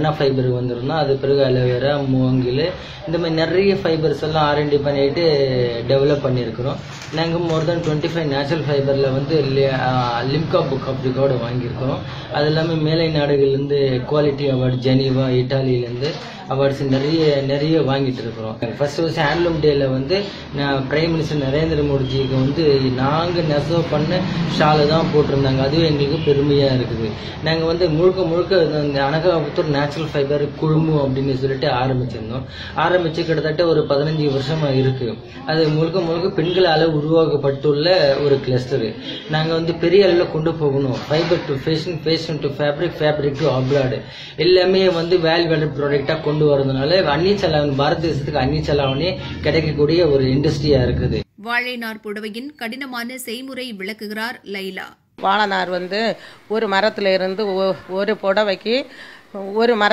என்ன ஃபைபர் வந்துருந்தோம் அது பிறகு அலோவேரா மூங்கில் இந்த மாதிரி நிறைய ஃபைபர்ஸ் எல்லாம் ஆர்என்டி பண்ணிட்டு டெவலப் பண்ணியிருக்கிறோம் நாங்கள் more than twenty five natural ஃபைபரில் வந்து லிம்கா புக் ஆஃப் ரிகார்டு வாங்கியிருக்கிறோம் அது இல்லாமல் மேலை நாடுகள்லேருந்து குவாலிட்டி அவார்டு ஜெனீவா இட்டாலியிலேருந்து அவார்ட்ஸ் நிறைய நிறைய வாங்கிட்டு இருக்கிறோம் ஃபர்ஸ்ட் ஃபர்ஸ்ட் ஹேண்ட்லூம் டேல வந்து நான் பிரைம் மினிஸ்டர் நரேந்திர மோடிஜிக்கு வந்து நாங்கள் நெசவு பண்ண ஷாலை தான் போட்டிருந்தாங்க அதுவும் எங்களுக்கு பெருமையாக இருக்குது நாங்கள் வந்து முழுக்க முழுக்க இந்த அனகாபுத்தூர் நேச்சுரல் ஃபைபர் குழுமு அப்படின்னு சொல்லிட்டு ஆரம்பிச்சிருந்தோம் ஆரம்பிச்சு கிட்டத்தட்ட ஒரு பதினஞ்சு வருஷமா இருக்கு அது முழுக்க முழுக்க பெண்களால் உருவாக்கப்பட்டுள்ள ஒரு கிளஸ்டர் நாங்கள் வந்து பெரிய அளவில் கொண்டு போகணும் fiber to fashion fashion to fabric fabric to abroad எல்லாமே வந்து வேல் வேல்யூ ப்ராடக்டாக கொண்டு வரதுனால அந்நிய செலாவணி பாரத தேசத்துக்கு அந்நிய செலாவணி கிடைக்கக்கூடிய ஒரு இண்டஸ்ட்ரியா இருக்குது வாழைநார் புடவையின் கடினமான செய்முறை விளக்குகிறார் லைலா வாழைநார் வந்து ஒரு மரத்துல இருந்து ஒ- ஒரு புடவைக்கு ஒரு மர